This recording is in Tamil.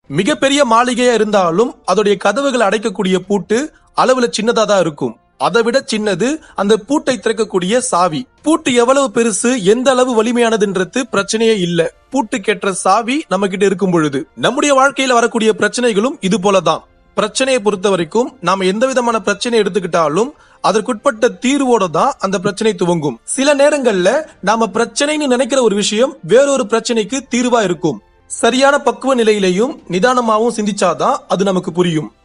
மிகப்பெரிய மாளிகையா இருந்தாலும் அதோடைய கதவுகளை அடைக்கக்கூடிய பூட்டு அளவுல சின்னதா தான் இருக்கும் அதை விட சின்னது அந்த பூட்டை திறக்கக்கூடிய சாவி பூட்டு எவ்வளவு பெருசு எந்த அளவு வலிமையானதுன்றது பிரச்சனையே இல்ல பூட்டு கெட்டுற சாவி நம்ம கிட்ட இருக்கும் பொழுது நம்முடைய வாழ்க்கையில வரக்கூடிய பிரச்சனைகளும் இது போலதான் பிரச்சனையை பொறுத்த வரைக்கும் நாம எந்த விதமான பிரச்சனை எடுத்துக்கிட்டாலும் அதற்குட்பட்ட தீர்வோட தான் அந்த பிரச்சனை துவங்கும் சில நேரங்கள்ல நாம பிரச்சனைன்னு நினைக்கிற ஒரு விஷயம் வேறொரு பிரச்சனைக்கு தீர்வா இருக்கும் சரியான பக்குவ நிலையிலையும் நிதானமாவும் சிந்திச்சாதான் அது நமக்கு புரியும்